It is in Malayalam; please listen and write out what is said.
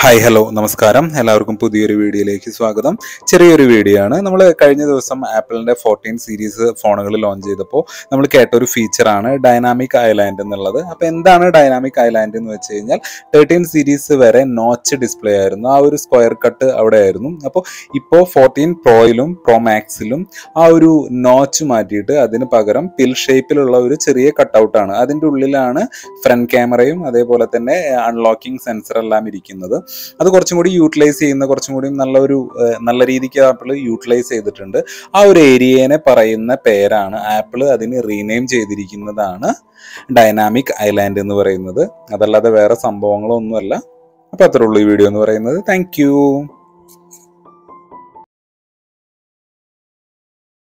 ഹായ് ഹലോ നമസ്കാരം എല്ലാവർക്കും പുതിയൊരു വീഡിയോയിലേക്ക് സ്വാഗതം ചെറിയൊരു വീഡിയോ ആണ് നമ്മൾ കഴിഞ്ഞ ദിവസം ആപ്പിളിന്റെ ഫോർട്ടീൻ സീരീസ് ഫോണുകൾ ലോഞ്ച് ചെയ്തപ്പോൾ നമ്മൾ കേട്ട ഒരു ഫീച്ചറാണ് ഡൈനാമിക് ഐലാൻഡ് എന്നുള്ളത് അപ്പോൾ എന്താണ് ഡൈനാമിക് ഐലാൻഡ് എന്ന് വെച്ച് കഴിഞ്ഞാൽ തേർട്ടീൻ സീരീസ് വരെ നോച്ച് ഡിസ്പ്ലേ ആയിരുന്നു ആ ഒരു സ്ക്വയർ കട്ട് അവിടെ ആയിരുന്നു അപ്പോൾ ഇപ്പോൾ ഫോർട്ടീൻ പ്രോയിലും പ്രോ മാക്സിലും ആ ഒരു നോച്ച് മാറ്റിയിട്ട് അതിന് പകരം പിൽ ഷേപ്പിലുള്ള ഒരു ചെറിയ കട്ടൗട്ടാണ് അതിൻ്റെ ഉള്ളിലാണ് ഫ്രണ്ട് ക്യാമറയും അതേപോലെ തന്നെ അൺലോക്കിംഗ് സെൻസർ എല്ലാം ഇരിക്കുന്നത് അത് കുറച്ചും കൂടി യൂട്ടിലൈസ് ചെയ്യുന്ന കുറച്ചും കൂടി നല്ലൊരു ഏഹ്, നല്ല രീതിക്ക് ആപ്പിൾ യൂട്ടിലൈസ് ചെയ്തിട്ടുണ്ട് ആ ഒരു ഏരിയനെ പറയുന്ന പേരാണ് ആപ്പിൾ അതിന് റീനെയിം ചെയ്തിരിക്കുന്നതാണ് ഡൈനാമിക് ഐലാൻഡ് എന്ന് പറയുന്നത് അതല്ലാതെ വേറെ സംഭവങ്ങളൊന്നുമല്ല അപ്പോൾ അത്രേ ഉള്ളൂ ഈ വീഡിയോ എന്ന് പറയുന്നത് താങ്ക്